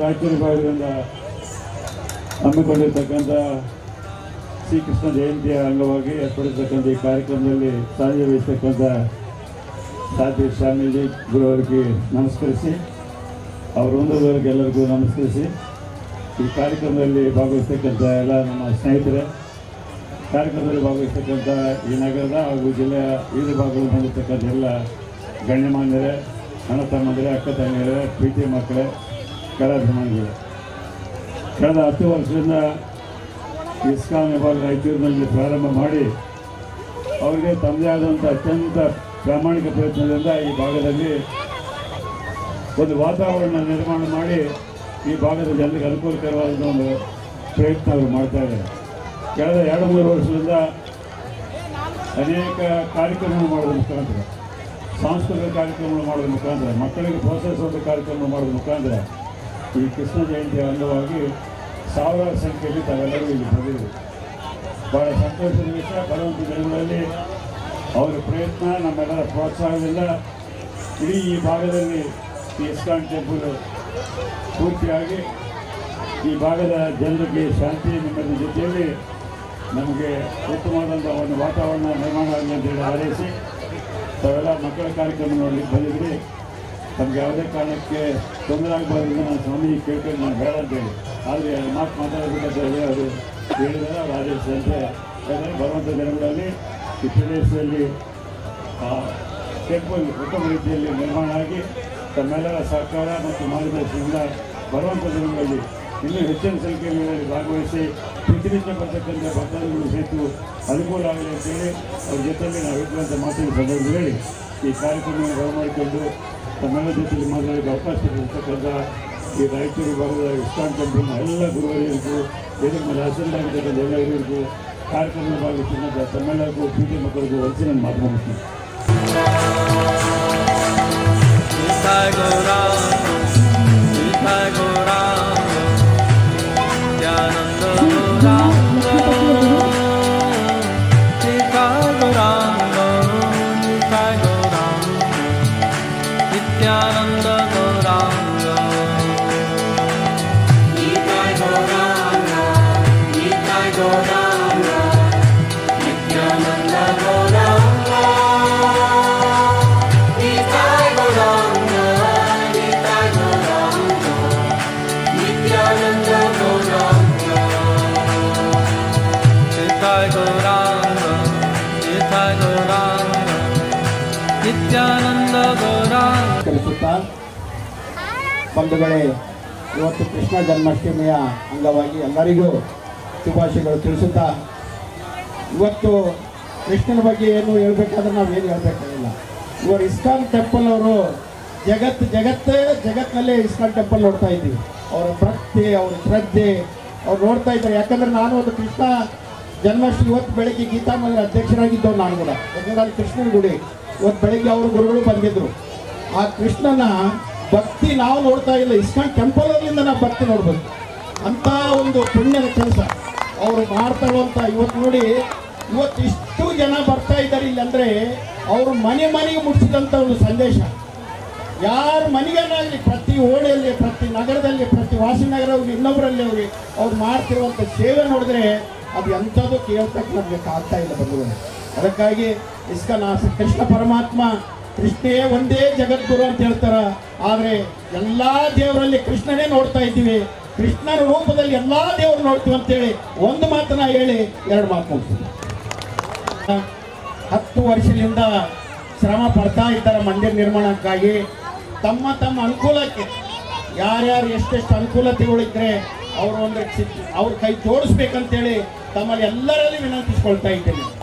ರಾಯಚೂರು ಭಾಗದಿಂದ ಹಮ್ಮಿಕೊಂಡಿರ್ತಕ್ಕಂಥ ಶ್ರೀಕೃಷ್ಣ ಜಯಂತಿಯ ಅಂಗವಾಗಿ ಏರ್ಪಡಿರ್ತಕ್ಕಂಥ ಈ ಕಾರ್ಯಕ್ರಮದಲ್ಲಿ ಸಾಧ್ಯ ವಹಿಸ್ತಕ್ಕಂಥ ಸಾಧ್ಯ ಸ್ವಾಮೀಜಿ ಗುರುವರಿಗೆ ನಮಸ್ಕರಿಸಿ ಅವರ ವೃಂದದವರಿಗೆ ಎಲ್ಲರಿಗೂ ನಮಸ್ಕರಿಸಿ ಈ ಕಾರ್ಯಕ್ರಮದಲ್ಲಿ ಭಾಗವಹಿಸ್ತಕ್ಕಂಥ ಎಲ್ಲ ನಮ್ಮ ಸ್ನೇಹಿತರೆ ಕಾರ್ಯಕ್ರಮದಲ್ಲಿ ಭಾಗವಹಿಸ್ತಕ್ಕಂಥ ಈ ನಗರದ ಹಾಗೂ ಜಿಲ್ಲೆಯ ವಿವಿಧ ಭಾಗಗಳಲ್ಲಿ ಬಂದಿರತಕ್ಕಂಥ ಎಲ್ಲ ಗಣ್ಯಮಾನ್ಯರೇ ಅಣ್ಣ ತಮ್ಮಂದಿರೇ ಅಕ್ಕ ತಂಗಿಯರೇ ಪ್ರೀತಿ ಮಕ್ಕಳೇ ಕಲಾಭಿಮಾನಿಗಳೇ ಕಳೆದ ಹತ್ತು ವರ್ಷದಿಂದ ಇಸ್ಕಾನ್ ವಿಭಾಗ ರಾಯಚೂರಿನಲ್ಲಿ ಪ್ರಾರಂಭ ಮಾಡಿ ಅವರಿಗೆ ತಮ್ಮದೇ ಆದಂಥ ಅತ್ಯಂತ ಪ್ರಾಮಾಣಿಕ ಪ್ರಯತ್ನದಿಂದ ಈ ಭಾಗದಲ್ಲಿ ಒಂದು ವಾತಾವರಣ ನಿರ್ಮಾಣ ಮಾಡಿ ಈ ಭಾಗದ ಜನರಿಗೆ ಅನುಕೂಲಕರವಾದ ಒಂದು ಪ್ರಯತ್ನ ಅವರು ಮಾಡ್ತಾ ಇದ್ದಾರೆ ಕಳೆದ ಎರಡು ಮೂರು ವರ್ಷದಿಂದ ಅನೇಕ ಕಾರ್ಯಕ್ರಮಗಳು ಮಾಡೋದ್ರ ಮುಖಾಂತರ ಸಾಂಸ್ಕೃತಿಕ ಕಾರ್ಯಕ್ರಮಗಳು ಮಾಡೋದ್ರ ಮುಖಾಂತರ ಮಕ್ಕಳಿಗೆ ಪ್ರೋತ್ಸಾಹಿಸುವಂಥ ಕಾರ್ಯಕ್ರಮ ಮಾಡೋದ್ರ ಮುಖಾಂತರ ಈ ಕೃಷ್ಣ ಜಯಂತಿಯ ಅಂಗವಾಗಿ ಸಾವಿರಾರು ಸಂಖ್ಯೆಯಲ್ಲಿ ತಾವೆಲ್ಲರೂ ಇಲ್ಲಿ ಬಂದಿದ್ದೀವಿ ಭಾಳ ಸಂತೋಷದ ವಿಷಯ ಬರುವಂಥ ದಿನಗಳಲ್ಲಿ ಅವರ ಪ್ರಯತ್ನ ನಮ್ಮೆಲ್ಲರ ಪ್ರೋತ್ಸಾಹದಿಂದ ಇಡೀ ಈ ಭಾಗದಲ್ಲಿ ಈ ಇಸ್ಕಾನ್ ಟೆಂಪಲ್ ಪೂರ್ತಿಯಾಗಿ ಈ ಭಾಗದ ಜನರಿಗೆ ಶಾಂತಿ ನೆಮ್ಮದಿ ಜೊತೆಯಲ್ಲಿ ನಮಗೆ ಉತ್ತಮವಾದಂಥ ಒಂದು ವಾತಾವರಣ ನಿರ್ಮಾಣ ಆಗಲಿ ಅಂತೇಳಿ ಹಾರೈಸಿ ತಾವೆಲ್ಲ ಮಕ್ಕಳ ಕಾರ್ಯಕ್ರಮ ನೋಡಲಿಕ್ಕೆ ಬಂದಿದ್ರಿ ನಮ್ಗೆ ಯಾವುದೇ ಕಾರಣಕ್ಕೆ ತೊಂದರೆ ಆಗಬಾರ್ದು ನಾನು ಸ್ವಾಮೀಜಿ ಕೇಳ್ಕೊಂಡು ನಾನು ಬೇಡ ಅಂತೇಳಿ ಆದರೆ ಎರಡು ಮಾತು ಮಾತಾಡಬೇಕಂತ ಹೇಳಿ ಅವರು ಹೇಳಿದರೆ ಅವ್ರು ಆದೇಶದಂತೆ ಯಾಕಂದರೆ ಬರುವಂಥ ದಿನಗಳಲ್ಲಿ ಈ ಪ್ರದೇಶದಲ್ಲಿ ಆ ಟೆಂಪಲ್ ಉತ್ತಮ ರೀತಿಯಲ್ಲಿ ನಿರ್ಮಾಣ ಆಗಿ ತಮ್ಮೆಲ್ಲರ ಸಹಕಾರ ಮತ್ತು ಮಾರ್ಗದರ್ಶನದಿಂದ ಬರುವಂಥ ದಿನಗಳಲ್ಲಿ ಇನ್ನೂ ಹೆಚ್ಚಿನ ಸಂಖ್ಯೆಯಲ್ಲಿ ಇದರಲ್ಲಿ ಭಾಗವಹಿಸಿ ಪ್ರತಿನಿತ್ಯ ಬರ್ತಕ್ಕಂಥ ಭಕ್ತಾದಿಗಳು ಸಹಿತ ಅನುಕೂಲ ಆಗಲಿ ಅಂತೇಳಿ ಅವ್ರ ಜೊತೆಯಲ್ಲಿ ನಾವು ಇರುವಂಥ ಮಾತಿನ ಸಂದರ್ಭದಲ್ಲಿ ಹೇಳಿ ಈ ಕಾರ್ಯಕ್ರಮವನ್ನು ಬರಮಾಡಿಕೊಂಡು ತಮ್ಮೆಲ್ಲ ಜೊತೆಯಲ್ಲಿ ಮಾತಾಡೋಕ್ಕೆ ಅವಕಾಶ ಇರತಕ್ಕಂಥ ಈ ರಾಯಚೂರು ಭಾಗದ ಇಸ್ಕಾನ್ ಟೆಂಪಲ್ನ ಎಲ್ಲ ಗುರುವರಿಗೂ ಇದರ ಮೇಲೆ ಹಸಿರಾಗಿರ್ತಕ್ಕಂಥ ಎಲ್ಲ ಹಿರಿಯರಿಗೂ ಕಾರ್ಯಕ್ರಮದ ಭಾಗವಹಿಸಿದಂಥ ತಮ್ಮೆಲ್ಲರಿಗೂ ಪ್ರೀತಿ ಮಕ್ಕಳಿಗೂ ಹೊಲಿಸಿ ನಾನು ಮಾತು ಮುಗಿಸ್ತೀನಿ Nitai Gauranga, Nitai Gauranga, Nityananda Gauranga, Nitai Gauranga, Nitai Gauranga, Nityananda Gauranga. Nitai Gauranga, Nitai Gauranga, Nityananda Gauranga. Nitai Gauranga, Nitai Gauranga, Nityananda Gauranga. Nitai Gauranga, Nitai Gauranga, Nityananda Gauranga. ಕಲಿಸುತ್ತಾ ಬಂಧುಗಳೇ ಇವತ್ತು ಕೃಷ್ಣ ಜನ್ಮಾಷ್ಟಮಿಯ ಅಂಗವಾಗಿ ಎಲ್ಲರಿಗೂ ಶುಭಾಶಯಗಳು ತಿಳಿಸುತ್ತಾ ಇವತ್ತು ಕೃಷ್ಣನ ಬಗ್ಗೆ ಏನು ಹೇಳ್ಬೇಕಾದ್ರೆ ನಾವೇನು ಹೇಳ್ಬೇಕಾಗಿಲ್ಲ ಇವರು ಇಸ್ಕಾನ್ ಟೆಂಪಲ್ ಅವರು ಜಗತ್ ಜಗತ್ತೇ ಜಗತ್ತಿನಲ್ಲೇ ಇಸ್ಕಾನ್ ಟೆಂಪಲ್ ನೋಡ್ತಾ ಇದ್ದೀವಿ ಅವರ ಭಕ್ತಿ ಅವರ ಶ್ರದ್ಧೆ ಅವ್ರು ನೋಡ್ತಾ ಇದ್ದಾರೆ ಯಾಕಂದ್ರೆ ನಾನು ಒಂದು ಕೃಷ್ಣ ಜನ್ಮಾಷ್ಟಮಿ ಇವತ್ತು ಬೆಳಗ್ಗೆ ಗೀತಾ ಮಂದಿರ ಅಧ್ಯಕ್ಷರಾಗಿದ್ದವು ನಾನು ಕೂಡ ಯಾಕಂದ್ರೆ ಅಲ್ಲಿ ಕೃಷ್ಣನ ಗುಡಿ ಇವತ್ತು ಬೆಳಗ್ಗೆ ಅವರು ಗುರುಗಳು ಬಂದಿದ್ರು ಆ ಕೃಷ್ಣನ ಭಕ್ತಿ ನಾವು ನೋಡ್ತಾ ಇಲ್ಲ ಇಸ್ಕಾನ್ ಟೆಂಪಲಲ್ಲಿಂದ ನಾವು ಭಕ್ತಿ ನೋಡ್ಬೇಕು ಅಂತ ಒಂದು ಪುಣ್ಯದ ಕೆಲಸ ಅವರು ಮಾಡ್ತಾ ಇರುವಂಥ ಇವತ್ತು ನೋಡಿ ಇವತ್ತು ಇಷ್ಟು ಜನ ಬರ್ತಾ ಇದ್ದಾರೆ ಇಲ್ಲಿ ಅಂದರೆ ಅವರು ಮನೆ ಮನೆಗೆ ಮುಟ್ಟಿಸಿದಂಥ ಒಂದು ಸಂದೇಶ ಯಾರ ಮನೆಗನ್ನಾಗಲಿ ಪ್ರತಿ ಓಣಿಯಲ್ಲಿ ಪ್ರತಿ ನಗರದಲ್ಲಿ ಪ್ರತಿ ವಾಸಿನಗರ ಹೋಗಿ ಇನ್ನೊಬ್ಬರಲ್ಲಿ ಹೋಗಿ ಅವ್ರು ಮಾಡ್ತಿರುವಂಥ ಸೇವೆ ನೋಡಿದ್ರೆ ಅದು ಎಂಥದ್ದು ಕೇಳ್ತಕ್ಕ ನಮಗೆ ಆಗ್ತಾ ಇಲ್ಲ ಬಂಧುಗಳು ಅದಕ್ಕಾಗಿ ಇಸ್ಕನ ಕೃಷ್ಣ ಪರಮಾತ್ಮ ಕೃಷ್ಣೇ ಒಂದೇ ಜಗದ್ಗುರು ಅಂತ ಹೇಳ್ತಾರ ಆದರೆ ಎಲ್ಲ ದೇವರಲ್ಲಿ ಕೃಷ್ಣನೇ ನೋಡ್ತಾ ಇದ್ದೀವಿ ಕೃಷ್ಣನ ರೂಪದಲ್ಲಿ ಎಲ್ಲ ದೇವರು ನೋಡ್ತೀವಿ ಅಂತೇಳಿ ಒಂದು ಮಾತನ್ನ ಹೇಳಿ ಎರಡು ಮಾತು ಮುಗಿಸ್ತೀನಿ ಹತ್ತು ವರ್ಷದಿಂದ ಶ್ರಮ ಪಡ್ತಾ ಇದ್ದಾರೆ ಮಂದಿರ ನಿರ್ಮಾಣಕ್ಕಾಗಿ ತಮ್ಮ ತಮ್ಮ ಅನುಕೂಲಕ್ಕೆ ಯಾರ್ಯಾರು ಎಷ್ಟೆಷ್ಟು ಅನುಕೂಲತೆಗಳಿದ್ರೆ ಅವರು ಒಂದು ಅವ್ರ ಕೈ ಜೋಡಿಸ್ಬೇಕಂತೇಳಿ ತಮ್ಮಲ್ಲಿ ಎಲ್ಲರಲ್ಲಿ ವಿನಂತಿಸ್ಕೊಳ್ತಾ ಇದ್ದೇನೆ